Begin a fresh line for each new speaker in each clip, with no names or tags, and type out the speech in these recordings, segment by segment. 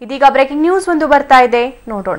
ಇದೀಗ breaking news ಒಂದು ಬರ್ತಾ ಇದೆ ನೋಡೋಣ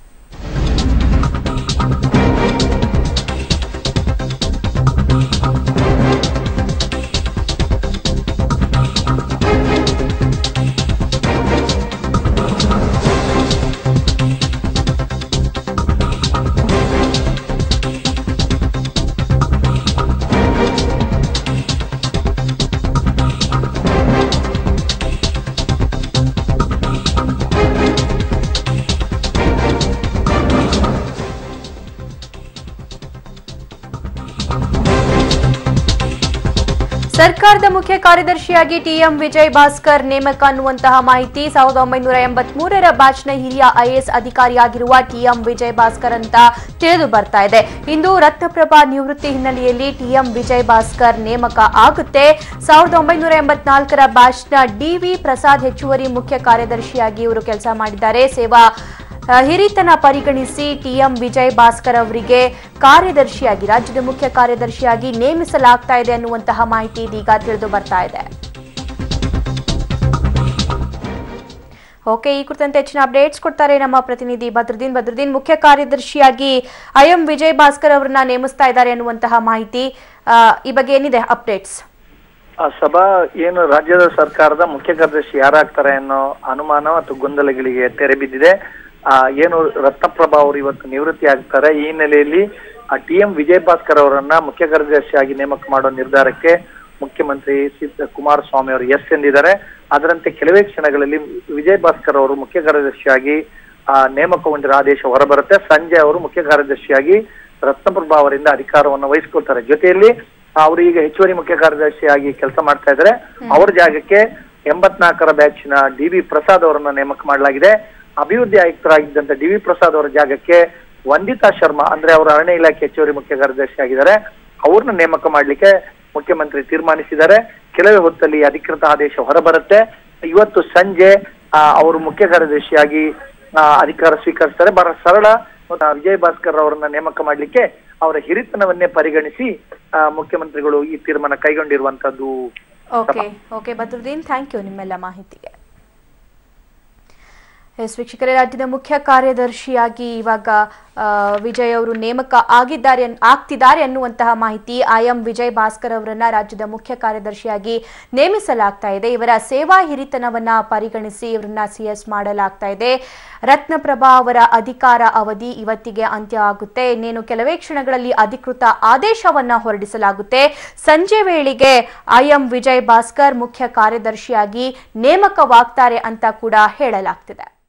ಸರ್ಕಾರದ ಮುಖ್ಯ ಕಾರ್ಯದರ್ಶಿಯಾಗಿ ಟಿಎಂ ವಿಜಯ್ ಭಾಸ್ಕರ್ ನೇಮಕ ಅನ್ನುವಂತಹ ಮಾಹಿತಿ ಸಾವಿರದ ಒಂಬೈನೂರ ಎಂಬತ್ಮೂರರ ಬ್ಯಾಚ್ನ ಹಿರಿಯ ಐಎಎಸ್ ಅಧಿಕಾರಿಯಾಗಿರುವ ಟಿಎಂ ವಿಜಯ್ ಭಾಸ್ಕರ್ ಅಂತ ತಿಳಿದು ಬರ್ತಾ ಇದೆ ಇಂದು ರತ್ನಪ್ರಭಾ ನಿವೃತ್ತಿ ಹಿನ್ನೆಲೆಯಲ್ಲಿ ಟಿಎಂ ವಿಜಯ್ ಭಾಸ್ಕರ್ ನೇಮಕ ಆಗುತ್ತೆ ಸಾವಿರದ ಒಂಬೈನೂರ ಎಂಬತ್ನಾಲ್ಕರ ಬ್ಯಾಚ್ನ ಡಿವಿ ಪ್ರಸಾದ್ ಹೆಚ್ಚುವರಿ ಮುಖ್ಯ ಕಾರ್ಯದರ್ಶಿಯಾಗಿ ಇವರು ಕೆಲಸ ಮಾಡಿದ್ದಾರೆ ಸೇವಾ ಆ, ಹಿರಿತನ ಪರಿಗಣಿಸಿ ಟಿಎಂ ವಿಜಯ್ ಭಾಸ್ಕರ್ ಅವರಿಗೆ ಕಾರ್ಯದರ್ಶಿಯಾಗಿ ರಾಜ್ಯದ ಮುಖ್ಯ ಕಾರ್ಯದರ್ಶಿಯಾಗಿ ನೇಮಿಸಲಾಗ್ತಾ ಇದೆ ಅನ್ನುವಂತಹ ಮಾಹಿತಿ ಇದೀಗ ತಿಳಿದು ಬರ್ತಾ ಇದೆ ಓಕೆ ಈ ಕುರಿತಂತೆ ಹೆಚ್ಚಿನ ಅಪ್ಡೇಟ್ಸ್ ಕೊಡ್ತಾರೆ ನಮ್ಮ ಪ್ರತಿನಿಧಿ ಬದ್ರುದ್ದೀನ್ ಬದ್ರುದ್ದೀನ್ ಮುಖ್ಯ ಕಾರ್ಯದರ್ಶಿಯಾಗಿ ಐಎಂ ವಿಜಯ್ ಭಾಸ್ಕರ್ ಅವರನ್ನ ನೇಮಿಸ್ತಾ ಇದ್ದಾರೆ ಅನ್ನುವಂತಹ ಮಾಹಿತಿ ಆ, ಈ ಬಗ್ಗೆ ಏನಿದೆ ಅಪ್ಡೇಟ್ಸ್
ಆ ಸಭಾ ಏನು ರಾಜ್ಯದ ಸರ್ಕಾರದ ಮುಖ್ಯ ಕಾರ್ಯದರ್ಶಿ ಯಾರಾಗ್ತಾರೆ ಅನ್ನೋ ಅನುಮಾನ ಮತ್ತು ಗೊಂದಲಗಳಿಗೆ ತೆರೆ ಬಿದ್ದಿದೆ ಆ ಏನು ರತ್ನಪ್ರಭಾ ಅವರು ಇವತ್ತು ನಿವೃತ್ತಿ ಆಗ್ತಾರೆ ಈ ಹಿನ್ನೆಲೆಯಲ್ಲಿ ಟಿ ಎಂ ವಿಜಯ್ ಭಾಸ್ಕರ್ ಅವರನ್ನ ಮುಖ್ಯ ಕಾರ್ಯದರ್ಶಿಯಾಗಿ ನೇಮಕ ಮಾಡೋ ನಿರ್ಧಾರಕ್ಕೆ ಮುಖ್ಯಮಂತ್ರಿ ಸಿದ್ದ ಕುಮಾರಸ್ವಾಮಿ ಅವರು ಎಸ್ ಎಂದಿದ್ದಾರೆ ಅದರಂತೆ ಕೆಲವೇ ಕ್ಷಣಗಳಲ್ಲಿ ವಿಜಯ್ ಭಾಸ್ಕರ್ ಅವರು ಮುಖ್ಯ ಕಾರ್ಯದರ್ಶಿಯಾಗಿ ಆ ನೇಮಕಗೊಂಡಿರೋ ಆದೇಶ ಹೊರಬರುತ್ತೆ ಸಂಜೆ ಅವರು ಮುಖ್ಯ ಕಾರ್ಯದರ್ಶಿಯಾಗಿ ರತ್ನಪ್ರಭಾ ಅವರಿಂದ ಅಧಿಕಾರವನ್ನು ವಹಿಸ್ಕೊಳ್ತಾರೆ ಜೊತೆಯಲ್ಲಿ ಅವರು ಈಗ ಹೆಚ್ಚುವರಿ ಮುಖ್ಯ ಕಾರ್ಯದರ್ಶಿಯಾಗಿ ಕೆಲಸ ಮಾಡ್ತಾ ಇದ್ದಾರೆ ಅವರ ಜಾಗಕ್ಕೆ ಎಂಬತ್ನಾಲ್ಕರ ಬ್ಯಾಚ್ನ ಡಿ ವಿ ಪ್ರಸಾದ್ ಅವರನ್ನ ನೇಮಕ ಮಾಡಲಾಗಿದೆ ಅಭಿವೃದ್ಧಿ ಆಯುಕ್ತರಾಗಿದ್ದಂತ ಡಿ ವಿ ಪ್ರಸಾದ್ ಅವರ ಜಾಗಕ್ಕೆ ವಂದಿತಾ ಶರ್ಮಾ ಅಂದ್ರೆ ಅವರು ಅರಣ್ಯ ಇಲಾಖೆ ಹೆಚ್ಚುವರಿ ಮುಖ್ಯ ಕಾರ್ಯದರ್ಶಿ ಆಗಿದ್ದಾರೆ ಅವ್ರನ್ನ ನೇಮಕ ಮಾಡ್ಲಿಕ್ಕೆ ಮುಖ್ಯಮಂತ್ರಿ ತೀರ್ಮಾನಿಸಿದ್ದಾರೆ ಕೆಲವೇ ಹೊತ್ತಲ್ಲಿ ಅಧಿಕೃತ ಆದೇಶ ಹೊರಬರುತ್ತೆ ಇವತ್ತು ಸಂಜೆ ಆ, ಅವರು ಮುಖ್ಯ ಕಾರ್ಯದರ್ಶಿಯಾಗಿ ಆ, ಅಧಿಕಾರ ಸ್ವೀಕರಿಸ್ತಾರೆ ಬಹಳ ಸರಳ ಆ, ವಿಜಯ್ ಭಾಸ್ಕರ್ ಅವರನ್ನ ನೇಮಕ ಮಾಡ್ಲಿಕ್ಕೆ ಅವರ ಹಿರಿತನವನ್ನೇ ಪರಿಗಣಿಸಿ ಆ, ಮುಖ್ಯಮಂತ್ರಿಗಳು ಈ ತೀರ್ಮಾನ ಕೈಗೊಂಡಿರುವಂತದ್ದು
okay okay Badruddin thank you ನಿಮ್ಮೆಲ್ಲ ಮಾಹಿತಿಗೆ ಎಸ್ ವೀಕ್ಷಕರೇ ರಾಜ್ಯದ ಮುಖ್ಯ ಕಾರ್ಯದರ್ಶಿಯಾಗಿ ಇವಾಗ ಆ, ವಿಜಯ್ ಅವರು ನೇಮಕ ಆಗಿದ್ದಾರೆ ಅನ್- ಆಗ್ತಿದ್ದಾರೆ ಅನ್ನುವಂತಹ ಮಾಹಿತಿ ಐಎಂ ವಿಜಯ್ ಭಾಸ್ಕರ್ ಅವರನ್ನ ರಾಜ್ಯದ ಮುಖ್ಯ ಕಾರ್ಯದರ್ಶಿಯಾಗಿ ನೇಮಿಸಲಾಗ್ತಾ ಇದೆ ಇವರ ಸೇವಾ ಹಿರಿತನವನ್ನ ಪರಿಗಣಿಸಿ ಇವರನ್ನ ಸಿಎಸ್ ಮಾಡಲಾಗ್ತಾ ಇದೆ ರತ್ನಪ್ರಭಾ ಅವರ ಅಧಿಕಾರ ಅವಧಿ ಇವತ್ತಿಗೆ ಅಂತ್ಯ ಆಗುತ್ತೆ ಇನ್ನೇನು ಕೆಲವೇ ಕ್ಷಣಗಳಲ್ಲಿ ಅಧಿಕೃತ ಆದೇಶವನ್ನ ಹೊರಡಿಸಲಾಗುತ್ತೆ ಸಂಜೆ ವೇಳೆಗೆ ಐಎಂ ವಿಜಯ್ ಭಾಸ್ಕರ್ ಮುಖ್ಯ ಕಾರ್ಯದರ್ಶಿಯಾಗಿ ನೇಮಕವಾಗ್ತಾರೆ ಅಂತ ಕೂಡ ಹೇಳಲಾಗ್ತಿದೆ